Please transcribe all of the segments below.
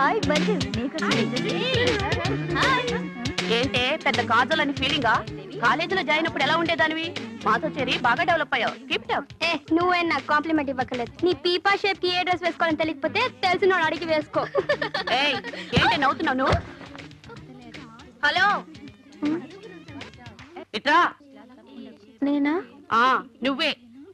Hi బండి నీకు ఏంటే పెద్ద కాజల్ అని ఫీలింగా కాలేజీలో జాయిన్ అప్పుడు ఎలా ఉండేదానివి మాతో చేరి బాగా డెవలప్ అయ్యావు కీప్ అప్ ఏ నువ్వే నాకు కాంప్లిమెంట్ ఇవ్వకలేదు నీ పీపా షేప్ కి ఏ డ్రెస్ వేసుకోవాలని తెలియకపోతే తెలిసిన అడిగి వేసుకో ఏయ్ ఏంటి నవ్వుతున్నావు నువ్వు హలో ఇట్రా నేనా ఆ నువ్వే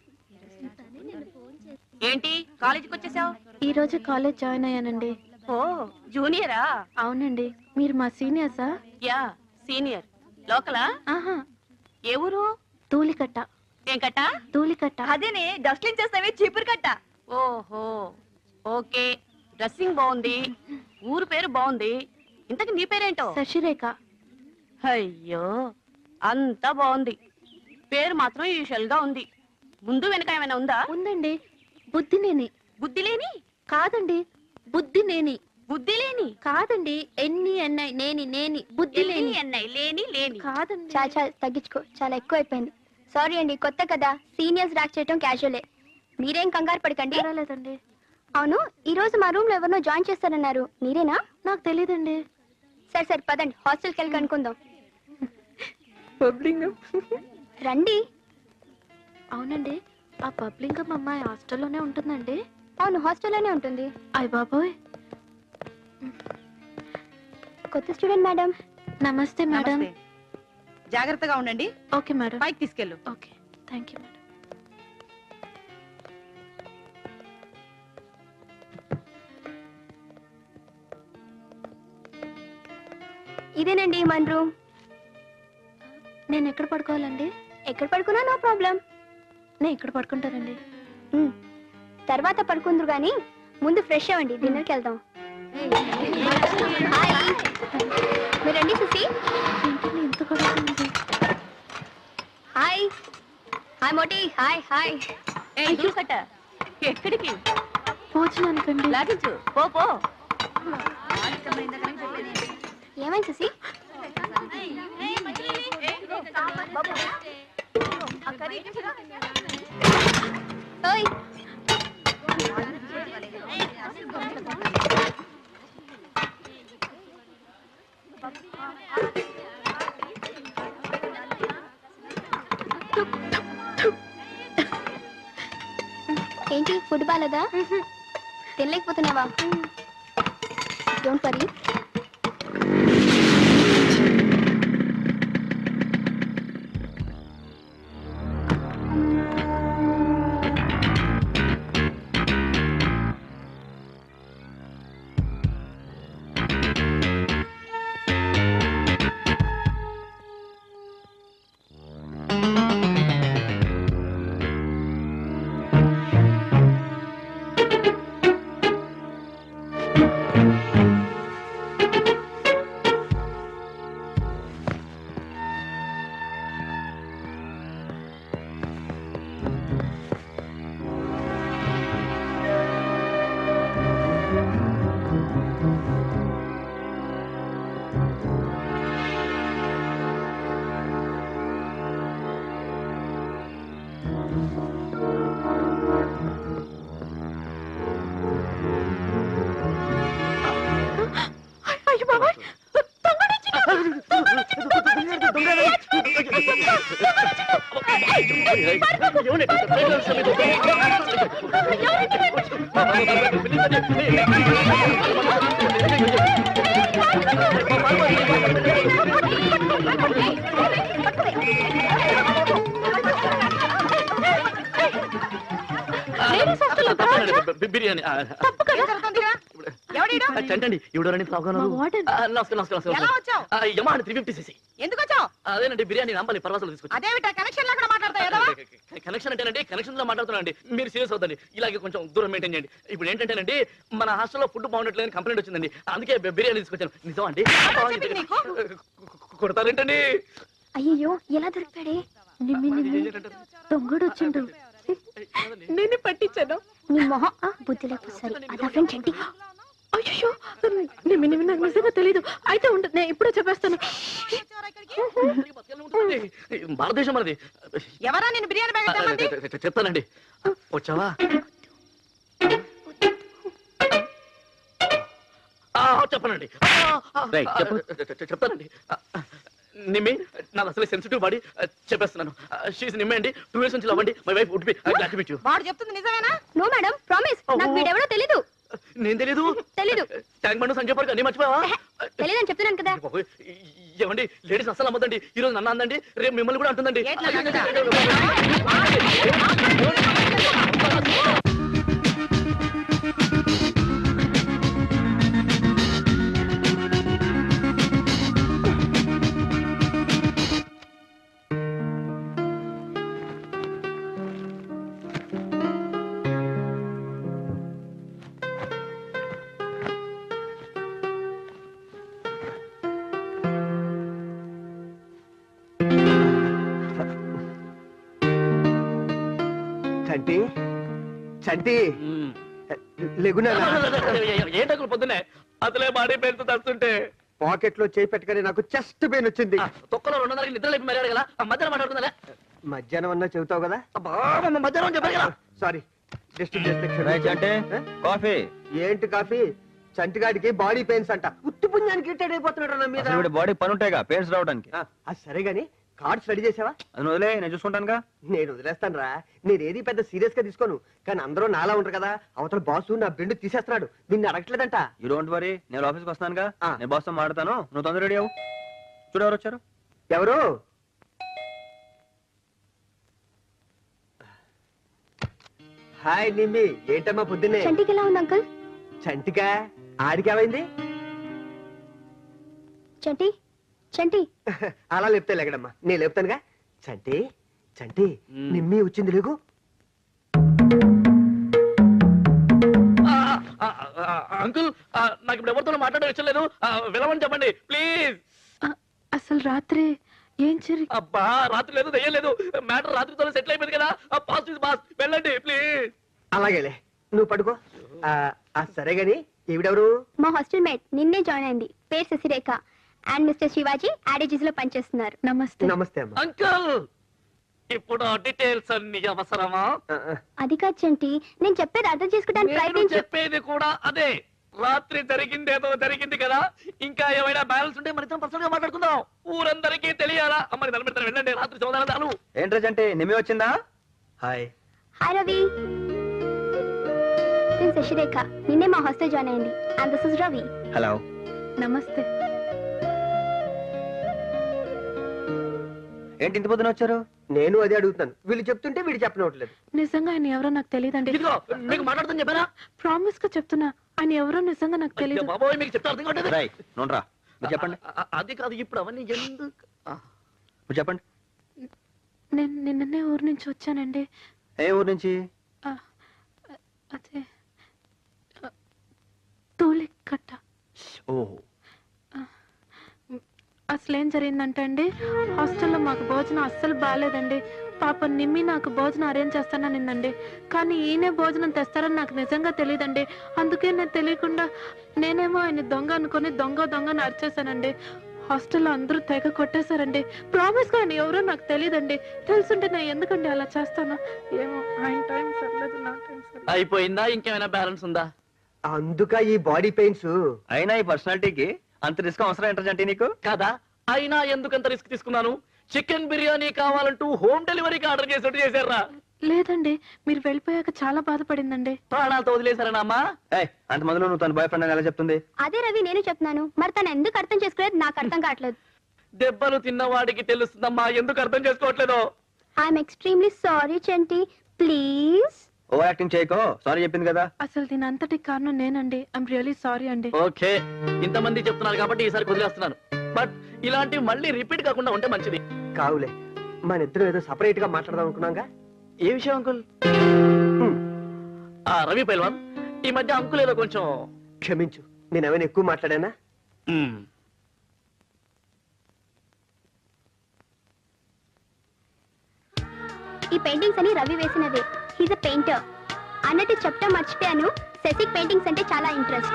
ఏంటి కాలేజీకి వచ్చేసావు ఈ రోజు కాలేజ్ జాయిన్ అయ్యానండి ఓ జూనియరా అవునండి మీరు మా సీనియర్సా యా సీనియర్ లోకలా ఆహా ఏ ఊరు తూలికట్ట ఏం కట్టా తూలికట్ట అదేనే డస్ట్లింగ్ చేస్తావే చీపురు కట్ట ఓహో ఓకే డ్రెస్సింగ్ బాగుంది ఊరు పేరు బాగుంది ఇంతకు నీ పేరేంటో శశిరేఖ అయ్యో అంతా బాగుంది పేరు మాత్రం యూజువల్ గా ఉంది ముందు వెనక ఏమైనా ఉందా ఉందండి బుద్ధి నేని బుద్ధి లేని కాదండి బుద్ధి నేని బుద్ధి లేని కాదండి ఎన్ని ఎన్నై నేని నేని బుద్ధి లేని లేని అన్నయ్య లేని లేని కాదండి చాలా చాలా తగ్గించుకో చాలా ఎక్కువ అయిపోయింది సారీ అండి కొత్త కదా సీనియర్స్ ర్యాక్ చేయటం క్యాజువలే మీరేం కంగారు పడకండి పర్వాలేదండి అవును ఈ రోజు మా రూమ్ లో ఎవరినో జాయిన్ చేస్తారన్నారు మీరేనా నాకు తెలియదండి సరే సరే పదండి హాస్టల్కి వెళ్ళి కనుక్కుందాం రండి అవునండి ఆ పబ్లింగ్ అమ్మాయి హాస్టల్లోనే ఉంటుందండి అవును హాస్టల్లోనే ఉంటుంది అయ్ బాబోయ్ కొత్త స్టూడెంట్ మేడం నమస్తే మేడం నమస్తే. జాగ్రత్తగా ఉండండి ఓకే మేడం పైకి తీసుకెళ్ళు ఓకే థ్యాంక్ యూ మేడం ఇదేనండి మన రూమ్ నేను ఎక్కడ పడుకోవాలండి ఎక్కడ పడుకున్నా నో ప్రాబ్లం నేను ఇక్కడ పడుకుంటానండి తర్వాత పడుకుందరు గాని ముందు ఫ్రెష్ అవ్వండి డిన్నర్కి వెళ్దాం హాయ్ మీరు రండి సుసి ఏంటండి ఇంత గొడవ ఉంది? Hi hi Moti hi hi ఏయ్ చూసట ఎక్కడికి భోజనానికండి లాగించు పో పో ఏమైంది సుసి ఓయ్ ఏంటి ఫుడ్ బాగాలేదా తినలేకపోతున్నావా డోంట్ వరీ అయ్యో బాబాయ్ బిర్యానీ ఎవడీడు చంటండి ఎవడోరండి మా వార్డెన్. నమస్కారం నమస్కారం ఎలా వచ్చావు నమస్కారం యమా త్రీ ఫిఫ్టీ సీసీ ఎందుకు వచ్చావు అదేనండి బిర్యానీ నంపల్లి పర్వాసాలు తీసుకొచ్చి అదేమిటా కనెక్షన్ లేకుండా మాట్లాడతావు ఏదో కనెక్షన్ అంటేనండి కనెక్షన్ లో మాట్లాడుతున్నానండి మీరు సీరియస్ అవుతండి ఇలాగే కొంచెం దూరం మెయింటైన్ చేయండి ఇప్పుడు ఏంటంటేనండి మన హాస్టల్లో ఫుడ్ బాగుండట్లేదని కంప్లైంట్ వచ్చిందండి అందుకే బి- బిర్యానీ తీసుకొచ్చాను నిజం అండి చెప్పింది నీకు? కొడతారేంటండి అయ్యో ఎలా దొరికాడే నిమ్మి నిమ్మి దొంగడు వచ్చిండు నిన్ను పట్టించాను నీ మొహం ఆ, బుద్ధి లేకపోతే సరే అదా ఫ్రెండ్ చంటి అయ్యో నిమ్మి నిమ్మి నాకు నిజంగా తెలీదు అయితే ఉండదు నేను ఇప్పుడే చెప్పేస్తాను భారతదేశం మనది ఎవరా నిన్ను బిర్యానీ బ్యాగ్ తెమ్మంది? చెప్తానండి వచ్చావా ఆ, చెప్పనండి ఆ, ఆ, రేయ్, చెప్పు. చె- చె- చెప్తానండి ఆ, నిమ్మి నాది అసలే సెన్సిటివ్ బాడీ చెప్పేస్తున్నాను షీస్ నిమ్మే అండి టూ ఇయర్స్ నుంచి లవ్వండి my wife would be glad to meet you వాడు చెప్తుంది నిజమేనా నో మేడం ప్రామిస్ నాకు Oh. వీడెవడో తెలీదు నేను తెలీదు తెలీదు. ట్యాంక్ బండ్ సంజయ్ పార్క్ అన్ని మర్చిపోయావా తెలీదని చెప్తున్నాను కదా బాబోయ్, ఏమండి లేడీస్ అసలు అమ్మదండి ఈ రోజు నన్ను అందండి రేపు మిమ్మల్ని కూడా అంటుందండి ఏట్లా అంటుందా? చంటి చంటి మ్మ్. లెగునా ఏంటకులు పొద్దునే అసలే బాడీ పెయిన్ తస్తుంటే పాకెట్ లో చేయి పెట్టుకొని నాకు చెస్ట్ పెయిన్ వచ్చింది ఆ, తొక్కలో రెండున్నరకి నిద్ర లేపి మర్యాద కదా ఆ మధ్యాహ్నం మాట్లాడుతుందా మధ్యాహ్నం అన్నా చెబుతావు కదా అబ్బా మమ్మ మధ్యాహ్నం చెప్పారు కదా సారీ డిస్టర్బ్ చేస్తే రేయ్ క్షమించు. చంటి ఏ? కాఫీ ఏంటి కాఫీ చంటిగాడికి బాడీ పెయిన్స్ అంట ఉత్తి పుణ్యానికి ఇట్టడి అయిపోతున్నాడు నా మీద అసలు వీడి బాడీ పని ఉంటాయిగా పెయిన్స్ రావడానికి ఆ, అది సరే గాని కార్డ్స్ రెడీ చేసావా అది వదిలే నేను చూసుకుంటానుగా నేను వదిలేస్తాను రా నేను ఏది పెద్ద సీరియస్ గా తీసుకోను కానీ అందరూ నాలా ఉంటారు కదా అవతల బాసు నా బెండు తీసేస్తున్నాడు నిన్ను అడగట్లేదంట యూ డోంట్ వరీ నేను ఆఫీస్కి వస్తానుగా ఆ. నేను బాస్తో మాట్లాడతాను నువ్వు తొందర రెడీ అవ్వు చూడు ఎవరు వచ్చారు ఎవరు హాయ్ నిమ్మి ఏంటమ్మా పొద్దున్నే చంటికి ఎలా ఉంది అంకుల్ చంటికా ఆడికేమైంది చంటి చంటి అలా లేపుతా లేకడమ్మా నేను లేపుతానుగా చంటి చంటి మ్. నిమ్మి వచ్చింది లేకు ఆ, ఆ, ఆ, ఆ, అంకుల్ ఆ, నాకు ఇప్పుడు ఎవరితో మాట్లాడడం ఇష్టం లేదు ఆ, వెళ్ళమని చెప్పండి ప్లీజ్ అసలు రాత్రి ఏం జరిగి అబ్బా రాత్రి లేదు దయ్యం లేదు మ్యాటర్ రాత్రితో సెటిల్ అయిపోయింది కదా పాస్ బాస్ వెళ్ళండి ప్లీజ్ అలాగేలే నువ్వు పడుకో ఆ, ఆ, సరే గాని ఈవిడెవరు మా హాస్టల్ మేట్ నిన్నే జాయిన్ అయింది పేరు శశిరేఖ అండ్ మిస్టర్ శివాజీ యాడేజీస్ లో పనిచేస్తున్నారు నమస్తే నమస్తే అమ్మా అంకుల్ ఇప్పుడు డీటెయిల్స్ అన్ని అవసరమా ఆ, ఆ, అది కాదు చంటి నేను చెప్పేది అర్థం చేసుకోవడానికి నేను ప్రయత్నించు చెప్పేది కూడా అదే రాత్రి జరిగింది ఏదో జరిగింది కదా ఇంకా ఏమైనా బ్యాలెన్స్ ఉంటే మన ఇద్దరం పర్సనల్ గా మాట్లాడుకుందాం ఊరందరికీ తెలియాలా అమ్మని నిలబెడతాను వెళ్ళండి రాత్రి చదువుదాను ఏంట్రా చంటి నిమ్మి వచ్చిందా హాయ్ హాయ్ రవి నేను శశిరేఖ నిన్నే మా హాస్టల్ జాయిన్ అయింది and this is Ravi hello నమస్తే ఏంటి ఇంత పొద్దున వచ్చారు నేను అదే అడుగుతున్నాను వీళ్ళు చెప్తుంటే వీడు చెప్పనవట్లేదు నిజంగా ఆయన ఎవరో నాకు తెలియదండి ఇదిగో మీకు మాట్లాడుతాను చెప్పారా ప్రామిస్ గా చెప్తున్నా ఆయన ఎవరో నిజంగా నాకు అయ్యో తెలియదు బాబోయ్ మీకు చెప్తే అర్థం కావట్లేదు రై నోనరా మీరు చెప్పండి ఆ, ఆ, అది కాదు ఇప్పుడు అవన్నీ ఎందుకు ఆ, మీరు చెప్పండి నేను నిన్ననే ఊరు నుంచి వచ్చానండి ఏ ఊరు నుంచి ఆ, అదే ఆ, తూలికట్ట ఓహో అసలు ఏం జరిగిందంటే అండి హాస్టల్లో మాకు భోజనం అస్సలు బాగాలేదండి పాప నిమ్మి నాకు భోజనం అరేంజ్ చేస్తాననిందండి కానీ ఈయనే భోజనం తెస్తారని నాకు నిజంగా తెలియదండి అందుకే నేను తెలియకుండా నేనేమో ఆయన దొంగ అనుకొని దొంగ దొంగ అరిచేశానండి హాస్టల్లో అందరూ తెగ కొట్టేశారండి ప్రామిస్ గా ఆయన ఎవరో నాకు తెలియదండి తెలుసుంటే నేను ఎందుకండి అలా చేస్తాను ఏమో ఆయన టైం సర్లేదు నా టైం సర్లేదు అయిపోయిందా ఇంకేమైనా బ్యాలెన్స్ ఉందా అందుక ఈ బాడీ పెయిన్స్ అయినా ఈ పర్సనాలిటీకి అంత రిస్క్ అవసరం ఏంట్రా చంటి నీకు కదా అయినా ఎందుకంత రిస్క్ తీసుకున్నాను చికెన్ బిర్యానీ కావాలంటూ హోమ్ డెలివరీకి ఆర్డర్ చేసినట్టు చేశారా లేదండి మీరు వెళ్ళిపోయాక చాలా బాధపడిందండి ప్రాణాలతో వదిలేశారనా అమ్మా ఏయ్ అంత మందిలో నువ్వు తన బాయ్ ఫ్రెండ్ అని ఎలా చెప్తుంది అదే రవి నేను చెప్తున్నాను మరి తను ఎందుకు అర్థం చేసుకోలేదు నాకు అర్థం కావట్లేదు దెబ్బలు తిన్నవాడికి తెలుస్తుందమ్మా ఎందుకు అర్థం చేసుకోవట్లేదు I'm extremely sorry Chanti please over acting చేయకో సారీ చెప్పింది కదా అసలు దీని అంతటి కారణం నేనండి ఐమ్ రియలీ సారీ అండి ఓకే ఇంతమంది చెప్తున్నారు కాబట్టి ఈసారి వదిలేస్తున్నాను బట్ ఇలాంటివి మళ్ళీ రిపీట్ కాకుండా ఉంటే మంచిది కావులే మన ఇద్దరం ఏదో సపరేట్ గా మాట్లాడదాం అనుకున్నాగా ఏ విషయం అంకుల్ ఆ రవి పైల్వాన్ ఈ మధ్య అంకుల్ ఏదో కొంచెం క్షమించు నేను ఏమైనా ఎక్కువ మాట్లాడానా మ్మ్. ఈ పెయింటింగ్స్ అని రవి వేసినవే హీజ్ అ పెయింటర్ అన్నట్టు చెప్పడం మర్చిపోయాను శశిక్ పెయింటింగ్స్ అంటే చాలా ఇంట్రెస్ట్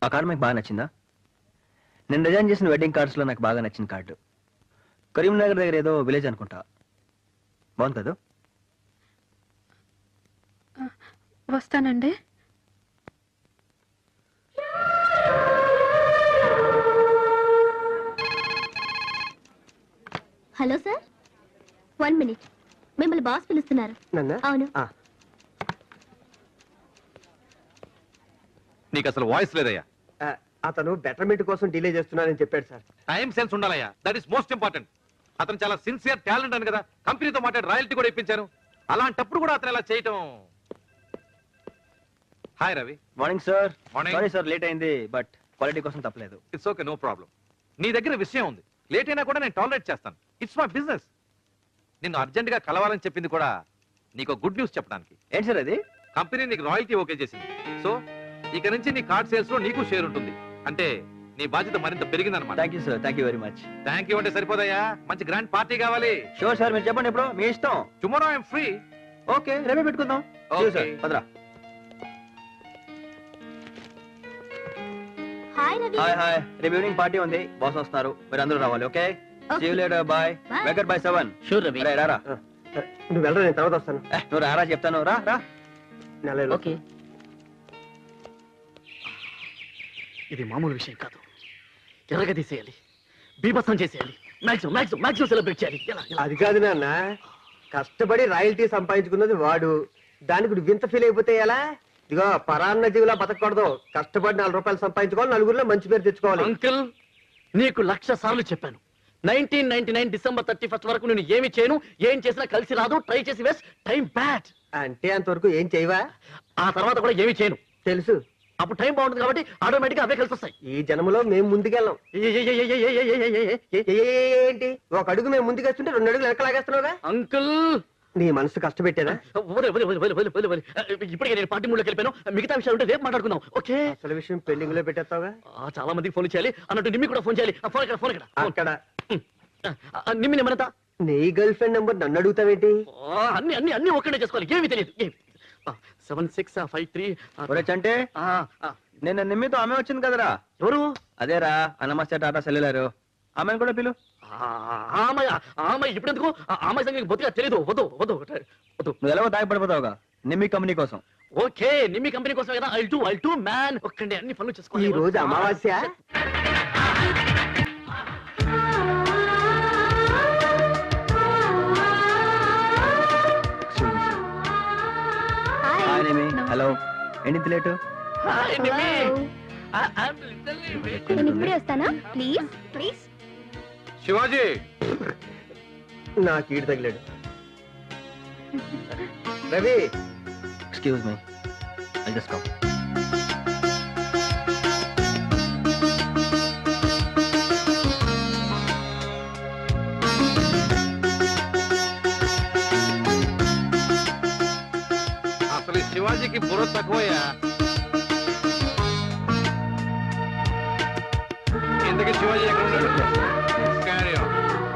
ఆ కార్డు మీకు బాగా నచ్చిందా నేను డిజైన్ చేసిన వెడ్డింగ్ కార్డ్స్లో నాకు బాగా నచ్చిన కార్డు కరీంనగర్ దగ్గర ఏదో విలేజ్ అనుకుంటా బాగుంది కదా వస్తానండి హలో సార్ వన్ మినిట్ మిమ్మల్ని బాస్ పిలుస్తున్నారు నన్ను అవును ఆ, నీకు అసలు వాయిస్ లేదయ్యా ఆ, అతను బెటర్మెంట్ కోసం డిలే చేస్తున్నానని చెప్పాడు సార్ టైం సెన్స్ ఉండాలయ్యా దట్ ఈస్ మోస్ట్ ఇంపార్టెంట్ అతను చాలా సిన్సియర్ టాలెంట్ అని కదా కంపెనీతో మాట్లాడి రాయల్టీ కూడా ఇప్పించాను అలాంటప్పుడు కూడా అతను ఇలా చేయటం hi Ravi morning sir Morning. Sorry sir late అయింది బట్ క్వాలిటీ కోసం తప్పలేదు ఇట్స్ ఓకే నో ప్రాబ్లం నీ దగ్గర విషయం ఉంది లేట్ అయినా కూడా నేను టాలరేట్ చేస్తాను ఇట్స్ మై బిజినెస్ నిన్ను అర్జెంట్ గా కలవాలని చెప్పింది కూడా నీకు గుడ్ న్యూస్ చెప్పడానికి ఏంటి సార్ అది కంపెనీ నీకు రాయల్టీ ఓకే చేసింది సో ఇక నుంచి నీ కార్డ్ సేల్స్ లో నీకు షేర్ ఉంటుంది అంటే నీ బాధ్యత మరింత పెరిగిందన్నమాట thank you sir thank you very much thank you అంటే సరిపోదయ్యా మంచి గ్రాండ్ పార్టీ కావాలి షూర్ సార్ మీరు చెప్పండి ఎప్పుడు మీ ఇష్టం టుమారో ఐఎమ్ ఫ్రీ ఓకే రేపే పెట్టుకుందాం See you, sir. Okay. పదరా హాయ్ రవి హాయ్ హాయ్ రేపు ఈవినింగ్ పార్టీ ఉంది బాస్ వస్తున్నారు మీరు అందరూ రావాలి okay see you later bye Bye. వెకట్ బై సెవెన్ షూర్ రవి రే రారా ఆ, నువ్వు వెళ్ళరా నేను తర్వాత వస్తాను ఏ, నువ్వు రారా చెప్తాను రా రా నెల ఓకే ఇది మామూలు విషయం కాదు ఎర్రగా తీసేయాలి బీభత్సం చేసేయాలి మాక్సిమం మాక్సిమం మాక్సిమం సెలబ్రేట్ చేయాలి ఎలా ఎలా అది కాదు నాన్న కష్టపడి రాయల్టీ సంపాదించుకున్నది వాడు దానికి నువ్వు వింత ఫీల్ అయిపోతే ఎలా ఇదిగో పరాన్న జీవిలా బతకూడదు కష్టపడి నాలుగు రూపాయలు సంపాదించుకోవాలి నలుగురిలో మంచి పేరు తెచ్చుకోవాలి అంకుల్ నీకు లక్ష సార్లు చెప్పాను nineteen ninety nine December thirty first వరకు నేను ఏమి చేయను ఏం చేసినా కలిసి రాదు ట్రై చేసి వేస్ట్ టైం బ్యాడ్ అంటే అంతవరకు ఏం చేయవా ఆ తర్వాత కూడా ఏమి చేయను తెలుసు అప్పుడు టైం బాగుంటుంది కాబట్టి ఆటోమేటిక్ గా అవే కలిసి వస్తాయి ఈ జన్మలో మేము ముందుకెళ్ళాం ఏ, ఏ, ఏ, ఏ, ఏ, ఏ, ఏ, ఏ, ఏ, ఏ, ఏ, ఏ- ఏ- ఏంటి ఒక అడుగు మేము ముందుకేస్తుంటే రెండు అడుగులు వెనకలాగేస్తున్నావుగా అంకుల్ నీ మనసు కష్టపెట్టేదా వదిలే, వదిలే, వదిలే, వదిలే, వదిలే, వదిలే. ఇప్పటికే నేను పార్టీ మూడులోకి వెళ్ళిపోయాను మిగతా విషయాలు ఉంటే రేపు మాట్లాడుకుందాం ఓకే అసలు విషయం పెళ్లింగ్ లో పెట్టేస్తావుగా ఆ, చాలా మందికి ఫోన్ చేయాలి అన్నట్టు నిమ్మి కూడా ఫోన్ చేయాలి ఆ, ఫోన్ ఇక్కడ ఫోన్ ఇక్కడ ఫోన్. అక్కడ ఆ, ఆ, నిమ్మి నిమ్మనంతా నీ గర్ల్ ఫ్రెండ్ నెంబర్ నన్ను అడుగుతావేంటి అన్ని అన్ని అన్ని ఒక్కడే చేసుకోవాలి ఏమి తెలియదు ఏమి సెవెన్ సిక్స్ ఫైవ్ త్రీ ఒరే చంటే నిన్న నిమ్మితో ఆమె వచ్చింది కదరా ఎవరు అదేరా నమస్తే టాటా సెల్యులారు ఆమెను కూడా పిలు ఆ, ఆమె ఆమె ఇప్పుడు ఎందుకు ఆ, ఆమె సంగతి బొత్తిగా తెలియదు వద్దు వద్దు వద్దు నువ్వు ఎలాగో దాగిపడిపోతావుగా నిమ్మి కంపెనీ కోసం ఓకే నిమ్మి కంపెనీ కోసం కదా I too I too man ఒక్కండి అన్ని పనులు ఈ చేసుకోవాలి రోజు అమావాస్య హాయ్ నిమ్మి హలో ఏంటి late hi Nimmi Hello. I- I'm literally waiting. నేను ఇప్పుడే వస్తానా ప్లీజ్ ప్లీజ్ శివాజీ నా కీడు తగిలాడు Ravi excuse me I just come అసలు ఈ శివాజీకి బుర్ర తక్కువయ్యా ఎందుకు శివాజీ ఎక్కడ ఉన్నాడు Carry on.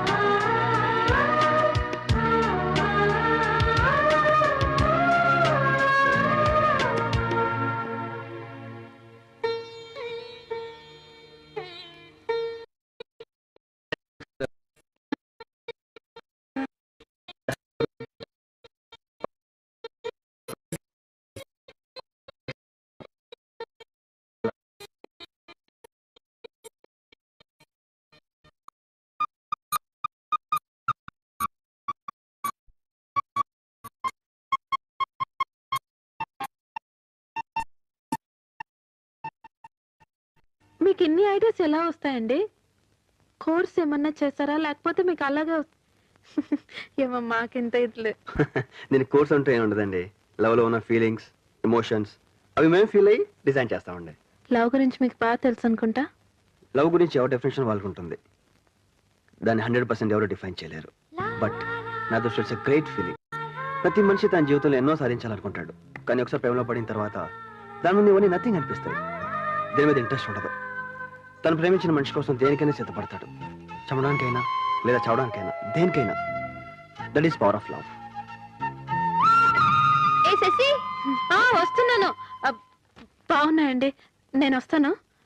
మీకు ఇన్ని ఐడియాస్ ఎలా వస్తాయండి కోర్స్ ఏమన్నా చేస్తారా లేకపోతే మీకు అలాగే వస్- ఏమో మాకింత ఇట్లే నేను కోర్స్ అంటూ ఏమి ఉండదండి లవ్ లో ఉన్న ఫీలింగ్స్ ఎమోషన్స్ అవి మేము ఫీల్ అయ్యి డిజైన్ చేస్తామండి లవ్ గురించి మీకు బాగా తెలుసు అనుకుంటా లవ్ గురించి ఎవరి డెఫినేషన్ వాళ్ళకు ఉంటుంది దాన్ని హండ్రెడ్ పర్సెంట్ ఎవరు డిఫైన్ చేయలేరు బట్ నా దృష్టి ఇట్స్ గ్రేట్ ఫీలింగ్ ప్రతి మనిషి తన జీవితంలో ఎన్నో సాధించాలనుకుంటాడు కానీ ఒకసారి ప్రేమలో పడిన తర్వాత దాని ముందు ఇవన్నీ నథింగ్ అనిపిస్తాయి దేని మీద ఇంట్రెస్ట్ ఉండదు తను ప్రేమించిన మనిషి కోసం దేనికైనా సిద్ధపడతాడు చమడానికైనా లేదా చవడానికైనా దేనికైనా that is power of love ఏ శశి ఆ, వస్తున్నాను అబ్, బాగున్నాయండి నేను వస్తాను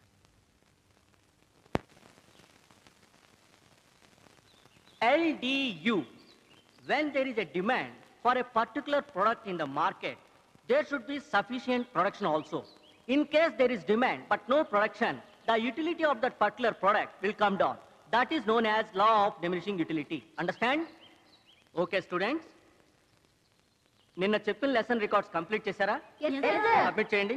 LDU. When there is a demand for a particular product in the market, there should be sufficient production also. In case there is demand but no production, the utility of that particular product will come down. That is known as law of diminishing utility. Understand? Okay, students. నిన్న చెప్పిన lesson records complete చేశారా submit చేయండి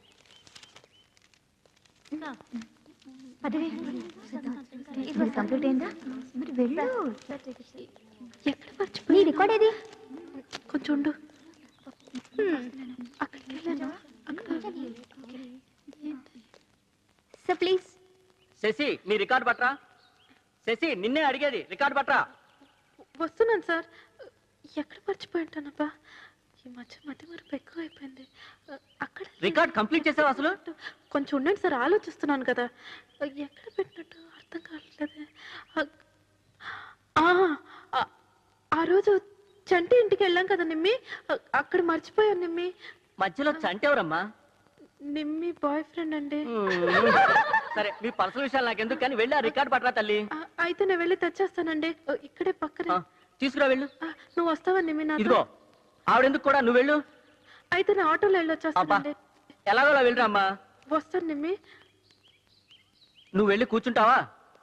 complete అయిందా మరి వెళ్ళు ఎక్కడ నీ మర్చిపోయి రికార్డ్ ఏది కొంచెం ఉండు అక్కడికి వెళ్ళాను అక్కడ సార్ ప్లీజ్ శశి మీ రికార్డ్ పట్రా శశి నిన్నే అడిగేది రికార్డ్ పట్రా వస్తున్నాను సార్ ఎక్కడ మర్చిపోయి ఉంటానబ్బా ఈ మధ్య మధ్య మరపు ఎక్కువ అయిపోయింది అక్కడ రికార్డ్ కంప్లీట్ చేసావు అసలు కొంచెం ఉండండి సార్ ఆలోచిస్తున్నాను కదా ఎక్కడ పెట్టినట్టు అర్థం కావట్లేదే ఆ, ఆ, ఆ రోజు చంటి ఇంటికి వెళ్ళాం కదా నిమ్మి అ- అక్కడ మర్చిపోయాను నిమ్మి మధ్యలో చంటెవరమ్మా నిమ్మి బాయ్ ఫ్రెండ్ అండి సరే మీ పర్సనల్ విషయాలు నాకు ఎందుకు కానీ వెళ్ళి ఆ రికార్డ్ పట్రా తల్లి ఆ, అయితే నేను వెళ్ళి తెచ్చేస్తానండి ఓ, ఇక్కడే పక్కనే ఆ, తీసుకురా వెళ్ళు ఆ, నువ్వు వస్తావా నిమ్మి నాతో ఇదిగో ఆవిడెందుకు కూడా నువ్వు వెళ్ళు అయితే నా ఆటోలో అబ్బా వెళ్ళొచ్చేస్తానండి ఎలాగోలా వెళ్ళరా అమ్మా వస్తాను నిమ్మి నువ్వు వెళ్ళి కూర్చుంటావా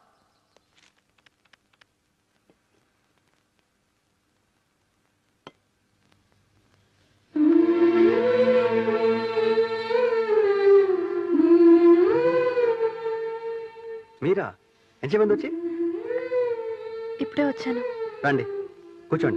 మీరా ఎంతసేపు వచ్చి ఇప్పుడే వచ్చాను రండి కూర్చోండి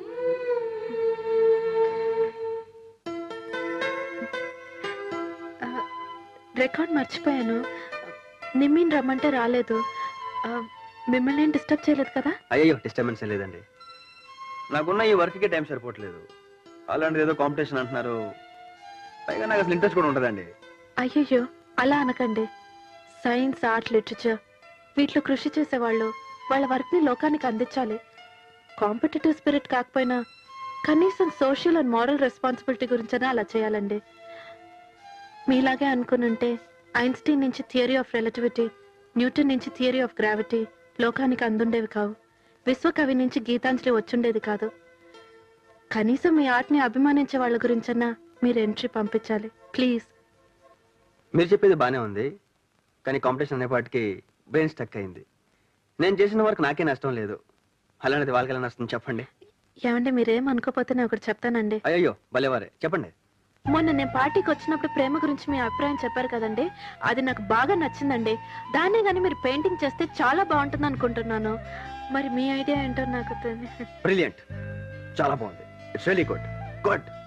ఆ, రికార్డ్ మర్చిపోయాను నిమ్మిని రమ్మంటే రాలేదు ఆ, మిమ్మల్ని ఏం డిస్టర్బ్ చేయలేదు కదా అయ్యో డిస్టర్బెన్స్ లేదండి నాకున్న ఈ వర్క్కి టైం సరిపోవట్లేదు అలాంటిది ఏదో కాంపిటీషన్ అంటున్నారు పైగా నాకు అసలు ఇంట్రెస్ట్ కూడా ఉంటుందండి అయ్యయ్యో అలా అనకండి సైన్స్ ఆర్ట్ లిటరేచర్ వీటిలో కృషి చేసేవాళ్ళు వాళ్ళ వర్క్ని లోకానికి అందించాలి కాంపిటేటివ్ స్పిరిట్ కాకపోయినా కనీసం సోషల్ అండ్ మారల్ రెస్పాన్సిబిలిటీ గురించైనా అలా చేయాలండి మీలాగే అనుకునుంటే ఐన్స్టీన్ నుంచి థియరీ ఆఫ్ రిలేటివిటీ న్యూటన్ నుంచి థియరీ ఆఫ్ గ్రావిటీ లోకానికి అందుండేవి కావు విశ్వకవి నుంచి గీతాంజలి వచ్చుండేది కాదు కనీసం మీ ఆర్ట్ని అభిమానించే వాళ్ళ గురించన్నా మీరు ఎంట్రీ పంపించాలి ప్లీజ్ మీరు చెప్పేది బాగానే ఉంది కానీ కాంపిటీషన్ అనేపాటికి బ్రెయిన్ స్టక్ అయింది నేను చేసిన వర్క్ నాకే నష్టం లేదు అలాంటిది వాళ్ళకి ఎలా నష్టం చెప్పండి ఏమంటే మీరేం అనుకోపోతే నేను ఒకటి చెప్తానండి అయ్యో భలేవారే చెప్పండి మొన్న నేను పార్టీకి వచ్చినప్పుడు ప్రేమ గురించి మీ అభిప్రాయం చెప్పారు కదండి అది నాకు బాగా నచ్చిందండి దాన్నే కానీ మీరు పెయింటింగ్ చేస్తే చాలా బాగుంటుంది అనుకుంటున్నాను మరి మీ ఐడియా ఏంటో నాకు తెలియదు బ్రిలియంట్ చాలా బాగుంది ఇట్స్ రియలీ గుడ్ గుడ్